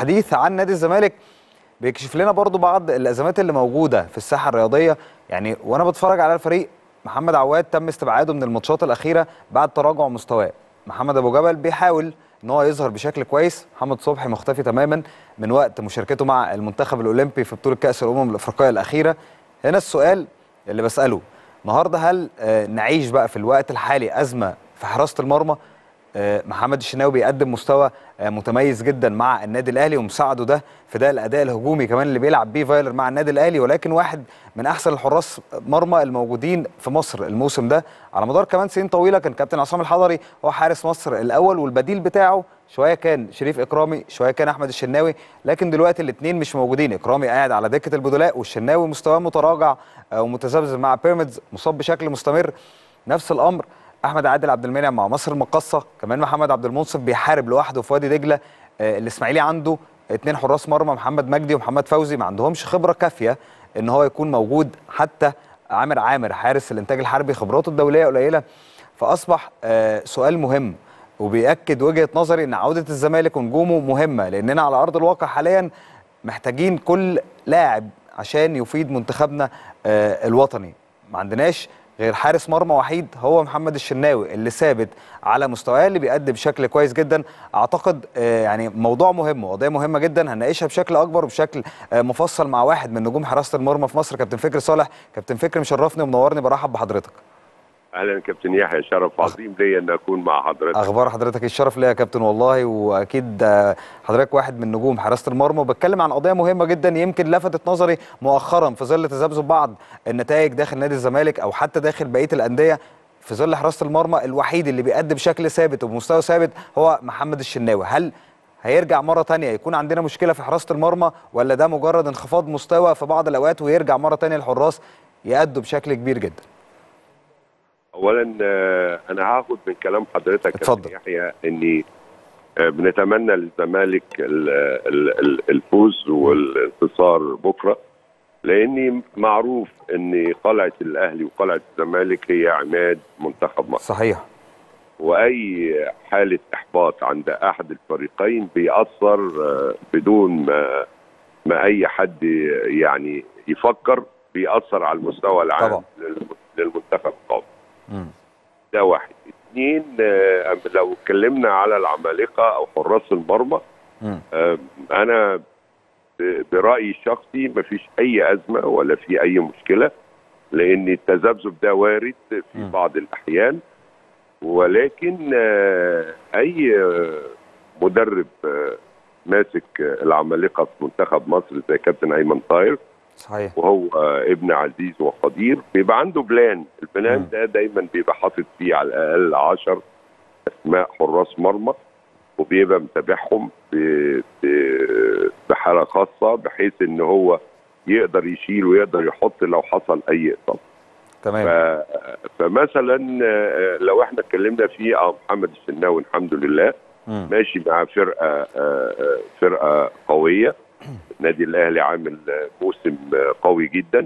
الحديث عن نادي الزمالك بيكشف لنا برضو بعض الازمات اللي موجوده في الساحه الرياضيه يعني وانا بتفرج على الفريق محمد عواد تم استبعاده من الماتشات الاخيره بعد تراجع مستواه محمد ابو جبل بيحاول ان هو يظهر بشكل كويس محمد صبحي مختفي تماما من وقت مشاركته مع المنتخب الاولمبي في بطوله كاس الامم الافريقيه الاخيره هنا السؤال اللي بساله النهارده هل آه، نعيش بقى في الوقت الحالي ازمه في حراسه المرمى آه، محمد الشناوي بيقدم مستوى آه، متميز جدا مع النادي الاهلي ومساعده ده في ده الاداء الهجومي كمان اللي بيلعب بيه فايلر مع النادي الاهلي ولكن واحد من احسن الحراس مرمى الموجودين في مصر الموسم ده على مدار كمان سنين طويله كان كابتن عصام الحضري هو حارس مصر الاول والبديل بتاعه شويه كان شريف اكرامي شويه كان احمد الشناوي لكن دلوقتي الاثنين مش موجودين اكرامي قاعد على دكه البدلاء والشناوي مستواه متراجع آه، ومتذبذب مع بيراميدز مصاب بشكل مستمر نفس الامر احمد عادل عبد المنعم مع مصر المقاصه كمان محمد عبد المنصف بيحارب لوحده في وادي دجله آه، الاسماعيلي عنده اثنين حراس مرمى محمد مجدي ومحمد فوزي ما عندهمش خبره كافيه ان هو يكون موجود حتى عامر عامر حارس الانتاج الحربي خبراته الدوليه قليله فاصبح آه، سؤال مهم وبيأكد وجهه نظري ان عوده الزمالك ونجومه مهمه لاننا على ارض الواقع حاليا محتاجين كل لاعب عشان يفيد منتخبنا آه، الوطني ما عندناش غير حارس مرمى وحيد هو محمد الشناوي اللي ثابت على مستواه اللي بيقدم بشكل كويس جدا اعتقد آه، يعني موضوع مهم وقضيه مهمه جدا هنناقشها بشكل اكبر وبشكل آه، مفصل مع واحد من نجوم حراسه المرمى في مصر كابتن فكري صالح كابتن فكري مشرفني ومنورني برحب بحضرتك اهلا كابتن يحيى شرف عظيم ليا ان اكون مع حضرتك اخبار حضرتك الشرف ليا يا كابتن والله واكيد آه، حضرتك واحد من نجوم حراسه المرمى وبتكلم عن قضيه مهمه جدا يمكن لفتت نظري مؤخرا في ظل تذبذب بعض النتائج داخل نادي الزمالك او حتى داخل بقيه الانديه في ظل حراسه المرمى الوحيد اللي بيقدم بشكل ثابت وبمستوى ثابت هو محمد الشناوي هل هيرجع مره تانية يكون عندنا مشكله في حراسه المرمى ولا ده مجرد انخفاض مستوى في بعض الاوقات ويرجع مره تانية الحراس يأدوا بشكل كبير جدا اولا آه، انا هاخد من كلام حضرتك اتفضل. كابتن يحيى اني آه، بنتمنى للزمالك ال- ال- ال- الفوز والانتصار بكره لاني معروف ان قلعه الاهلي وقلعه الزمالك هي عماد منتخب مصر صحيح واي حاله احباط عند احد الفريقين بيأثر آه، بدون ما ما اي حد يعني يفكر بيأثر على المستوى العام طبعا. للم- للمنتخب القومي مم. ده واحد اثنين آه، لو اتكلمنا على العمالقه او حراس المرمى مم. آه، انا ب- برايي الشخصي مفيش اي ازمه ولا في اي مشكله لان التذبذب ده وارد في مم. بعض الاحيان ولكن آه، اي آه، مدرب آه، ماسك آه، العمالقه في منتخب مصر زي كابتن ايمن طاهر صحيح وهو آه، ابن عزيز وقدير بيبقى عنده بلان البلان مم. ده دايما بيبقى حاطط فيه على الاقل 10 اسماء حراس مرمى وبيبقى متابعهم ب- ب- بحاله خاصه بحيث ان هو يقدر يشيل ويقدر يحط لو حصل اي اصابه تمام ف- فمثلا آه، لو احنا اتكلمنا في اه محمد الشناوي الحمد لله مم. ماشي مع فرقه آه، آه، فرقه قويه النادي الاهلي عامل آه، موسم آه، قوي جدا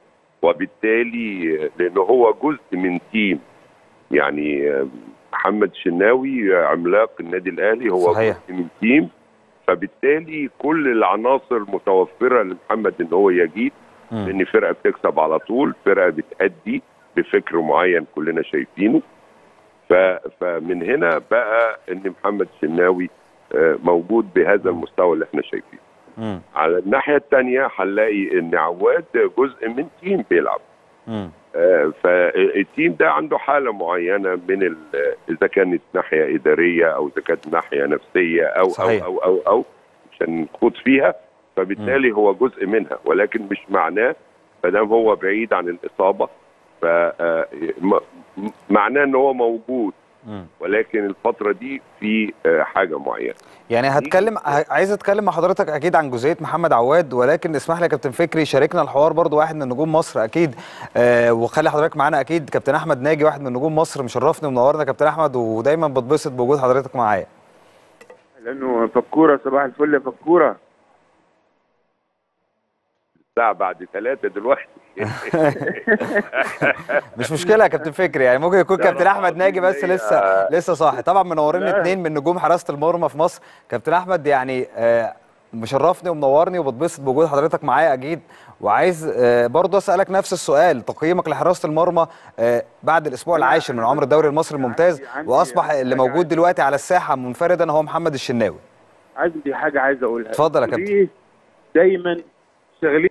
وبالتالي آه، لانه هو جزء من تيم يعني آه، محمد الشناوي آه، عملاق النادي الاهلي هو صحيح. جزء من تيم فبالتالي كل العناصر متوفره لمحمد ان هو يجيد مم. لان فرقه بتكسب على طول فرقه بتأدي بفكر معين كلنا شايفينه ف... فمن هنا بقى ان محمد الشناوي آه، موجود بهذا المستوى اللي احنا شايفينه مم. على الناحيه الثانيه هنلاقي ان عواد جزء من تيم بيلعب مم. آه، فالتيم ده عنده حاله معينه من ال- اذا كانت ناحيه اداريه او اذا كانت ناحيه نفسيه او صحيح. او او او او عشان نخوض فيها فبالتالي هو جزء منها ولكن مش معناه ما دام هو بعيد عن الاصابه ف آه، م- م- معناه ان هو موجود مم. ولكن الفتره دي في آه، حاجه معينه يعني هتكلم ه- عايز اتكلم مع حضرتك اكيد عن جزئيه محمد عواد ولكن اسمح لي يا كابتن فكري شاركنا الحوار برضو واحد من نجوم مصر اكيد آه وخلي حضرتك معانا اكيد كابتن احمد ناجي واحد من نجوم مصر مشرفني ومنورنا كابتن احمد ودايما بتبسط بوجود حضرتك معايا لانه فكوره صباح الفل يا فكوره الساعه بعد ثلاثة دلوقتي مش مشكله يا كابتن فكري يعني ممكن يكون لا، كابتن لا، احمد ناجي بس عظيم. لسه لسه صاحي طبعا منورين لا. اثنين من نجوم حراسه المرمى في مصر كابتن احمد يعني آه مشرفني ومنورني وبتبسط بوجود حضرتك معايا اكيد وعايز آه، برضه اسالك نفس السؤال تقييمك لحراسه المرمى آه، بعد الاسبوع العاشر من عمر الدوري المصري الممتاز عندي- عندي واصبح اللي حاجة موجود عايز- دلوقتي على الساحه منفردا هو محمد الشناوي عندي حاجه عايز اقولها اتفضل يا كابتن. ودي دايما شغالين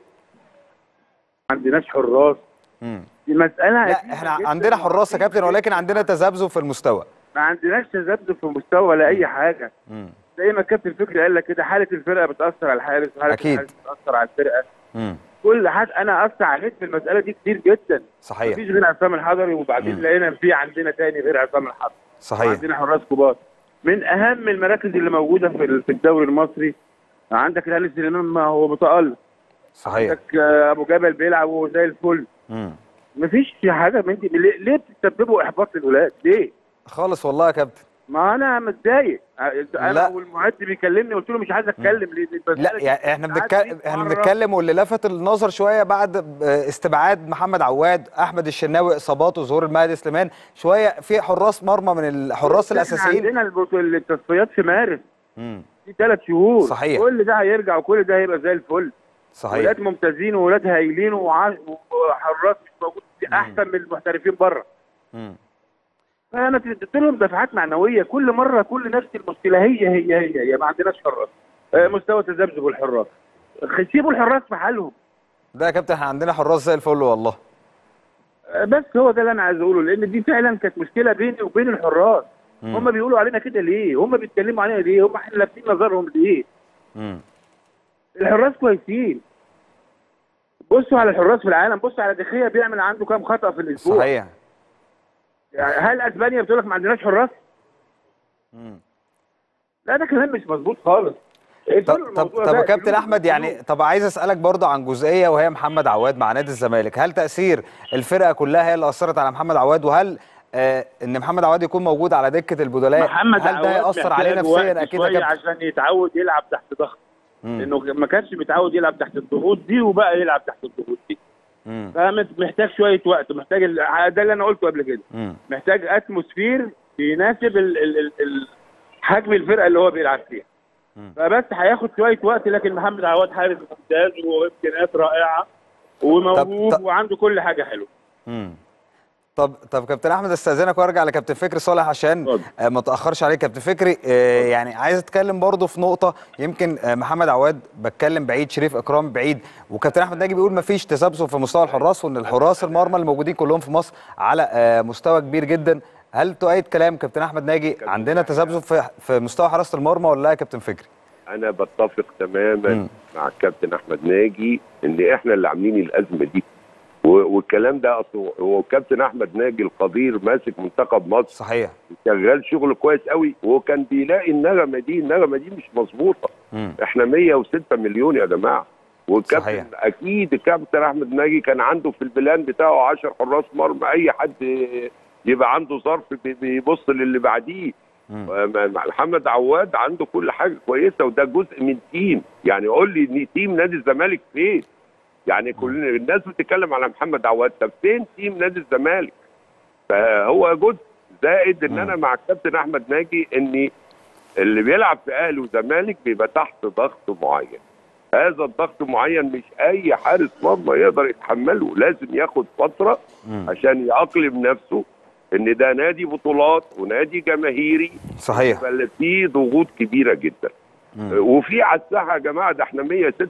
ما عندناش حراس مم. دي مساله لا قديمة احنا جداً عندنا حراس يا كابتن ولكن عندنا تذبذب في المستوى ما عندناش تذبذب في المستوى ولا اي حاجه مم. زي ما الكابتن فكري قال لك كده حاله الفرقه بتاثر على الحارس وحاله أكيد. الحارس بتاثر على الفرقه مم. كل حد انا اثر عليك في المساله دي كتير جدا صحيح مفيش غير عصام الحضري وبعدين مم. لقينا في عندنا تاني غير عصام الحضري صحيح عندنا حراس كبار من اهم المراكز اللي موجوده في ال- في الدوري المصري عندك الهلال سليمان ما هو متالق صحيح عندك آه، ابو جبل بيلعب وهو زي الفل مم. مفيش حاجه من دي ليه, ليه بتسببوا احباط للولاد ليه خالص والله يا كابتن ما انا متضايق انا لا. والمعد بيكلمني قلت له مش عايز اتكلم ليه لا يعني احنا بنتكلم احنا بنتكلم واللي لفت النظر شويه بعد آه، استبعاد محمد عواد احمد الشناوي اصاباته ظهور المهدي سليمان شويه في حراس مرمى من الحراس الاساسيين عندنا البطو- التصفيات في مارس مم. في ثلاث شهور صحيح. كل ده هيرجع وكل ده هيبقى زي الفل صحيح ولاد ممتازين وولاد هايلين وعاش- وحراس مش موجود في احسن من المحترفين بره مم. فانا اديت لهم دفعات معنويه كل مره كل نفس المشكله هي هي هي هي ما عندناش حراس آه، مستوى تذبذب الحراس خ- سيبوا الحراس في حالهم ده يا كابتن احنا عندنا حراس زي الفل والله آه، بس هو ده اللي انا عايز اقوله لان دي فعلا كانت مشكله بيني وبين الحراس مم. هم بيقولوا علينا كده ليه هم بيتكلموا علينا ليه هم احنا لافين نظرهم ليه مم. الحراس كويسين بصوا على الحراس في العالم بصوا على دخيا بيعمل عنده كام خطا في الاسبوع صحيح يعني هل اسبانيا بتقول لك ما عندناش حراس مم. لا ده كلام مش مظبوط خالص طب اقفلوا طب الموضوع طب ده، يا كابتن اقفلوه، احمد يعني اقفلوه. طب عايز اسالك برضه عن جزئيه وهي محمد عواد مع نادي الزمالك هل تاثير الفرقه كلها هي اللي اثرت على محمد عواد وهل آه ان محمد عواد يكون موجود على دكه البدلاء محمد هل ده عواد هياثر عليه محتاج نفسيا وقت اكيد يا شوية كابتن عشان يتعود يلعب تحت ضغط مم. لانه ما كانش متعود يلعب تحت الضغوط دي وبقى يلعب تحت الضغوط دي مم. فمحتاج شويه وقت محتاج ال- ده اللي انا قلته قبل كده مم. محتاج اتموسفير يناسب ال ال ال ال حجم الفرقه اللي هو بيلعب فيها مم. فبس هياخد شويه وقت لكن محمد عواد حارس ممتاز وامكانيات رائعه وموهوب طب- وعنده كل حاجه حلوه مم. طب طب كابتن احمد استاذنك وارجع لكابتن فكري صالح عشان اتفضل. آه، ما تاخرش عليك كابتن فكري آه، يعني عايز اتكلم برضه في نقطه يمكن آه، محمد عواد بتكلم بعيد شريف اكرام بعيد وكابتن احمد ناجي بيقول ما فيش تذبذب في مستوى الحراس وان الحراس المرمى الموجودين كلهم في مصر على آه، مستوى كبير جدا هل تؤيد كلام كابتن احمد ناجي عندنا تذبذب في في مستوى حراسه المرمى ولا لا يا كابتن فكري انا بتفق تماما مم. مع الكابتن احمد ناجي ان احنا اللي عاملين الازمه دي و- والكلام ده اصله هو الكابتن احمد ناجي القدير ماسك منتخب مصر صحيح شغال شغل كويس قوي وكان بيلاقي النغمه دي النغمه دي مش مظبوطه مم. احنا 106 مليون يا جماعه والكابتن صحيح. اكيد الكابتن احمد ناجي كان عنده في البلان بتاعه 10 حراس مرمى اي حد يبقى عنده ظرف بي- بيبص للي بعديه مم. مع- مع محمد عواد عنده كل حاجه كويسه وده جزء من تيم يعني قول لي ان تيم نادي الزمالك فين يعني كل الناس بتتكلم على محمد عواد طب فين تيم نادي الزمالك فهو جزء زائد ان مم. انا مع الكابتن احمد ناجي ان اللي بيلعب في اهلي وزمالك بيبقى تحت ضغط معين هذا الضغط معين مش اي حارس مرمى يقدر يتحمله لازم ياخد فتره مم. عشان يأقلم نفسه ان ده نادي بطولات ونادي جماهيري صحيح بل في ضغوط كبيره جدا مم. وفي على الساحه يا جماعه ده احنا 106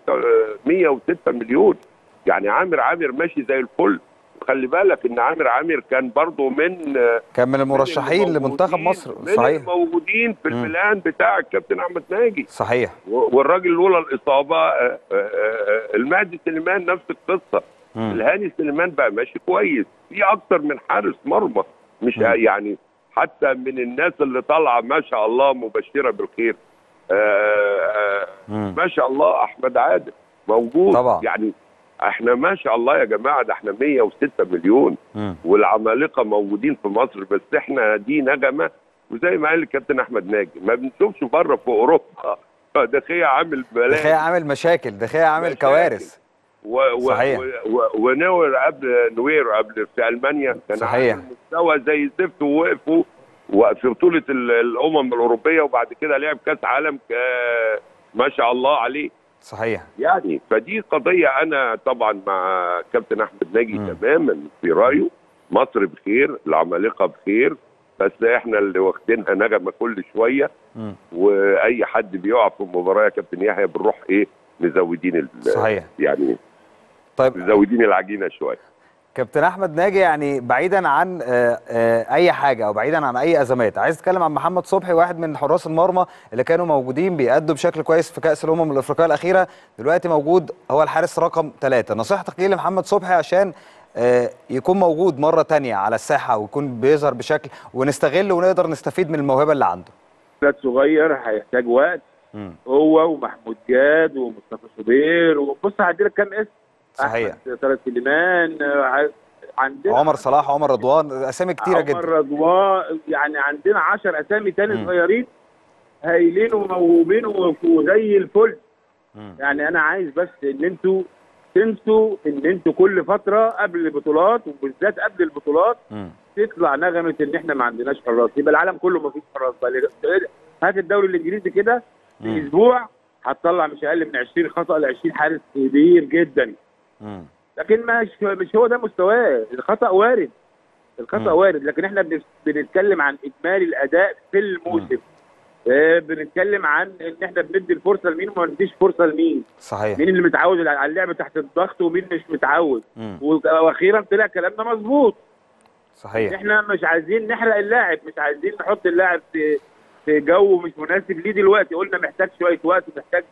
106 مليون يعني عامر عامر ماشي زي الفل خلي بالك ان عامر عامر كان برضه من كان من المرشحين من لمنتخب الموجودين- مصر من صحيح الموجودين في مم. البلان بتاع الكابتن احمد ناجي صحيح و- والراجل لولا الاصابه آه، آه، آه، المهدي سليمان نفس القصه مم. الهاني سليمان بقى ماشي كويس في اكتر من حارس مرمى مش مم. يعني حتى من الناس اللي طالعه ما شاء الله مبشره بالخير آه، آه، مم. ما شاء الله احمد عادل موجود طبعا. يعني احنا ما شاء الله يا جماعه ده احنا 106 مليون مم. والعمالقه موجودين في مصر بس احنا دي نغمه وزي ما قال الكابتن احمد ناجي ما بنشوفش بره في اوروبا دخيا عامل دخيا بلاء عامل مشاكل دخيا عامل مشاكل. كوارث و و صحيح. و و ونوير قبل نوير قبل في المانيا كان صحيح. عامل مستوى زي الزفت ووقفوا وفي بطوله ال- الامم الاوروبيه وبعد كده لعب كاس عالم ك- ما شاء الله عليه صحيح يعني فدي قضيه انا طبعا مع كابتن احمد ناجي مم. تماما في رايه مصر بخير العمالقه بخير بس احنا اللي واخدينها نغمه كل شويه مم. واي حد بيقع في مباراه يا كابتن يحيى بنروح ايه مزودين ال- صحيح يعني طيب مزودين العجينه شويه كابتن احمد ناجي يعني بعيدا عن آه، آه، اي حاجه او بعيدا عن اي ازمات عايز اتكلم عن محمد صبحي واحد من حراس المرمى اللي كانوا موجودين بيأدوا بشكل كويس في كاس الامم الافريقيه الاخيره دلوقتي موجود هو الحارس رقم ثلاثة نصيحتك ايه لمحمد صبحي عشان آه، يكون موجود مره تانية على الساحه ويكون بيظهر بشكل ونستغل ونقدر نستفيد من الموهبه اللي عنده ولاد صغير هيحتاج وقت مم. هو ومحمود جاد ومصطفى شوبير وبص هديلك كام اسم صحيح احمد طارق سليمان آه، ع- عندنا عمر صلاح عمر رضوان اسامي كتيره عمر جدا رضوان يعني عندنا 10 اسامي تاني مم. صغيرين هايلين وموهوبين وزي الفل مم. يعني انا عايز بس ان انتوا تنسوا ان انتوا كل فتره قبل البطولات وبالذات قبل البطولات مم. تطلع نغمه ان احنا ما عندناش حراس يبقى العالم كله ما فيش حراس بقى هات الدوري الانجليزي كده في مم. اسبوع هتطلع مش اقل من 20 خطا ل 20 حارس كبير جدا مم. لكن مش مش هو ده مستواه الخطا وارد الخطا مم. وارد لكن احنا بنس- بنتكلم عن اجمالي الاداء في الموسم آه بنتكلم عن ان احنا بندي الفرصه لمين وما بنديش فرصه لمين صحيح مين اللي متعود على اللعب تحت الضغط ومين مش متعود مم. واخيرا طلع كلامنا مظبوط صحيح احنا مش عايزين نحرق اللاعب مش عايزين نحط اللاعب في في جو مش مناسب ليه دلوقتي قلنا محتاج شويه وقت محتاج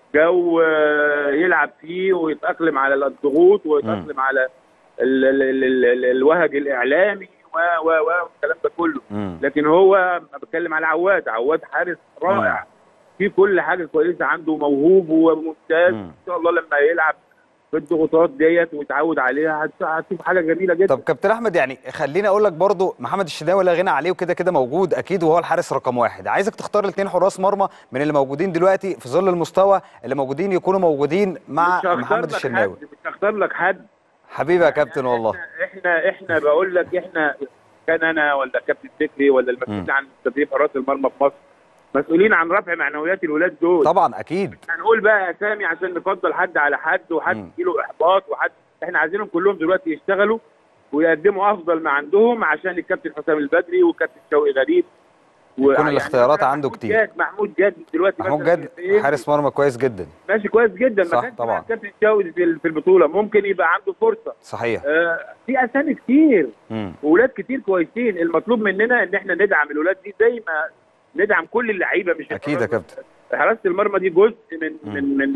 جو آه، يلعب فيه ويتاقلم على الضغوط ويتاقلم على ال ال ال ال ال الوهج الاعلامي و و و والكلام ده كله مم. لكن هو أنا بتكلم على عواد عواد حارس رائع في كل حاجه كويسه عنده موهوب وممتاز مم. ان شاء الله لما يلعب في الضغوطات ديت ويتعود عليها هت- هتشوف حاجه جميله جدا طب كابتن احمد يعني خليني اقول لك برضو محمد الشناوي لا غنى عليه وكده كده موجود اكيد وهو الحارس رقم واحد عايزك تختار الاثنين حراس مرمى من اللي موجودين دلوقتي في ظل المستوى اللي موجودين يكونوا موجودين مع مش هختار محمد لك الشناوي حد مش هختار لك حد حبيبي يا كابتن والله احنا احنا, احنا بقول لك احنا كان انا ولا كابتن فكري ولا المسؤولين مم. عن تدريب حراس المرمى في مصر مسؤولين عن رفع معنويات الولاد دول طبعا اكيد هنقول بقى اسامي عشان نفضل حد على حد وحد مم. يجيله احباط وحد احنا عايزينهم كلهم دلوقتي يشتغلوا ويقدموا افضل ما عندهم عشان الكابتن حسام البدري والكابتن شوقي غريب يكون الاختيارات عنده محمود كتير. جاد محمود جاد دلوقتي محمود مثلاً جاد في- حارس مرمى كويس جدا ماشي كويس جدا صح ما كانش طبعاً. مع الكابتن شوقي في في البطوله ممكن يبقى عنده فرصه صحيح آه في اسامي كتير مم. واولاد كتير كويسين المطلوب مننا ان احنا ندعم الولاد دي زي ما ندعم كل اللعيبه مش اكيد يا كابتن حراسه المرمى دي جزء من مم. من من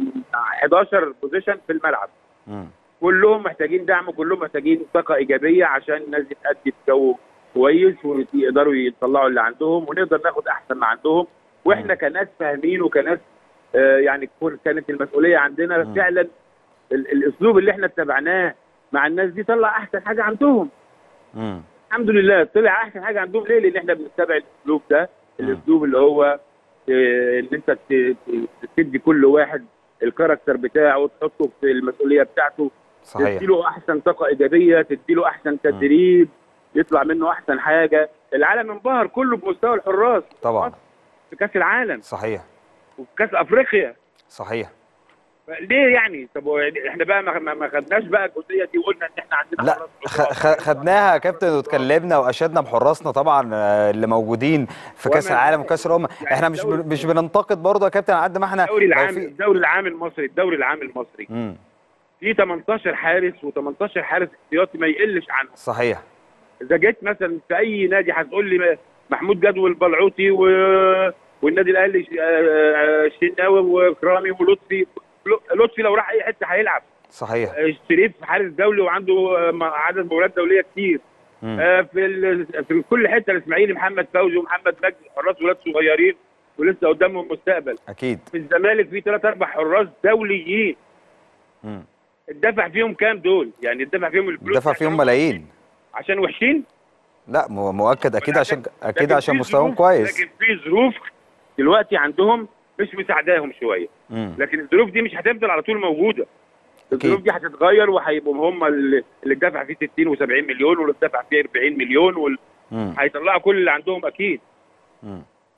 11 بوزيشن في الملعب مم. كلهم محتاجين دعم كلهم محتاجين طاقه ايجابيه عشان الناس دي تأدي في جو كويس ويقدروا يطلعوا اللي عندهم ونقدر ناخد احسن ما عندهم واحنا كناس فاهمين وكناس آه يعني كون- كانت المسؤوليه عندنا مم. فعلا ال- الاسلوب اللي احنا اتبعناه مع الناس دي طلع احسن حاجه عندهم مم. الحمد لله طلع احسن حاجه عندهم ليه؟ لان احنا بنتبع الاسلوب ده مم. الاسلوب اللي هو آه، ان انت ت- ت- تدي كل واحد الكاركتر بتاعه وتحطه في المسؤوليه بتاعته صحيح تديله احسن طاقه ايجابيه تديله احسن تدريب يطلع منه احسن حاجه العالم انبهر كله بمستوى الحراس طبعا في كاس العالم صحيح وفي كاس افريقيا صحيح ليه يعني طب هو احنا بقى ما- ما ما خدناش بقى الجزئيه دي وقلنا ان احنا عندنا لا حراس خ- خ- خدناها يا كابتن واتكلمنا واشدنا بحراسنا طبعا آه، اللي موجودين في كاس وما- العالم وكاس الامم يعني احنا مش الدوري- بن- مش بننتقد برضه يا كابتن على قد ما احنا الدوري لو العام في- الدوري العام المصري الدوري العام المصري مم. في 18 حارس و18 حارس احتياطي ما يقلش عنهم صحيح اذا جيت مثلا في اي نادي هتقول لي محمود جدول البلعوطي و... والنادي الاهلي ش- آه، آه، الشناوي وكرامي ولطفي لطفي لو راح اي حته هيلعب صحيح آه، شريف حارس دولي وعنده آه، م- عدد مباريات دوليه كتير مم. آه، في ال... في كل حته الاسماعيلي محمد فوزي ومحمد مجدي حراس ولاد صغيرين ولسه قدامهم مستقبل اكيد في الزمالك في ثلاث اربع حراس دوليين مم. اتدفع فيهم كام دول؟ يعني اتدفع فيهم الفلوس دفع عشان فيهم هم ملايين عشان وحشين؟ لا مو- مؤكد اكيد عشان اكيد لكن عشان في مستواهم ظروف- كويس لكن في ظروف دلوقتي عندهم مش مساعداهم شويه مم. لكن الظروف دي مش هتفضل على طول موجوده الظروف أكيد. دي هتتغير وهيبقوا هم اللي اللي اتدفع فيه 60 و70 مليون واللي اتدفع فيه 40 مليون مم. وهيطلعوا كل اللي عندهم اكيد مم.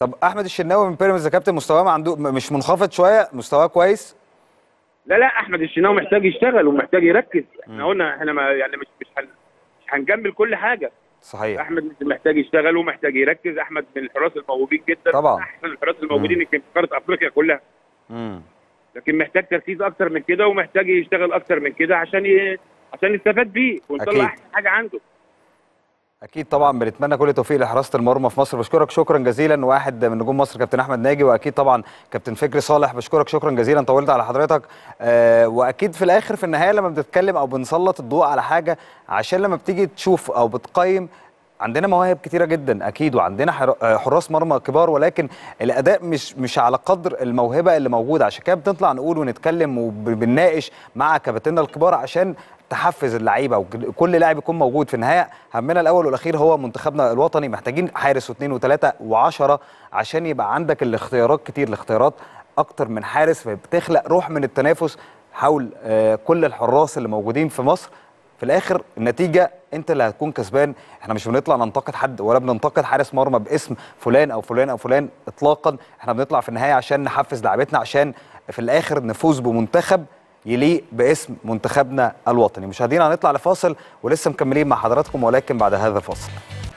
طب احمد الشناوي من بيراميدز يا كابتن مستواه ما عنده م- مش منخفض شويه مستواه كويس لا لا احمد الشناوي محتاج يشتغل ومحتاج يركز احنا قلنا احنا ما يعني مش مش هن- مش هنجمل كل حاجه صحيح احمد محتاج يشتغل ومحتاج يركز احمد من الحراس الموهوبين جدا طبعا. احسن الحراس الموجودين يمكن في قاره افريقيا كلها امم لكن محتاج تركيز اكتر من كده ومحتاج يشتغل اكتر من كده عشان ي... عشان يستفاد بيه أكيد. ونطلع احسن حاجه عنده اكيد طبعا بنتمنى كل التوفيق لحراسه المرمى في مصر بشكرك شكرا جزيلا واحد من نجوم مصر كابتن احمد ناجي واكيد طبعا كابتن فكري صالح بشكرك شكرا جزيلا طولت على حضرتك آه واكيد في الاخر في النهايه لما بنتكلم او بنسلط الضوء على حاجه عشان لما بتيجي تشوف او بتقيم عندنا مواهب كتيره جدا اكيد وعندنا حر- آه، حراس مرمى كبار ولكن الاداء مش مش على قدر الموهبه اللي موجوده عشان كده بنطلع نقول ونتكلم وبنناقش مع كباتننا الكبار عشان تحفز اللعيبه وكل لاعب يكون موجود في النهايه همنا الاول والاخير هو منتخبنا الوطني محتاجين حارس واثنين وثلاثه وعشرة عشان يبقى عندك الاختيارات كتير الاختيارات اكتر من حارس فبتخلق روح من التنافس حول آه، كل الحراس اللي موجودين في مصر في الاخر النتيجه انت اللي هتكون كسبان احنا مش بنطلع ننتقد حد ولا بننتقد حارس مرمى باسم فلان او فلان او فلان اطلاقا احنا بنطلع في النهايه عشان نحفز لعيبتنا عشان في الاخر نفوز بمنتخب يليق باسم منتخبنا الوطني مشاهدينا هنطلع لفاصل ولسه مكملين مع حضراتكم ولكن بعد هذا الفاصل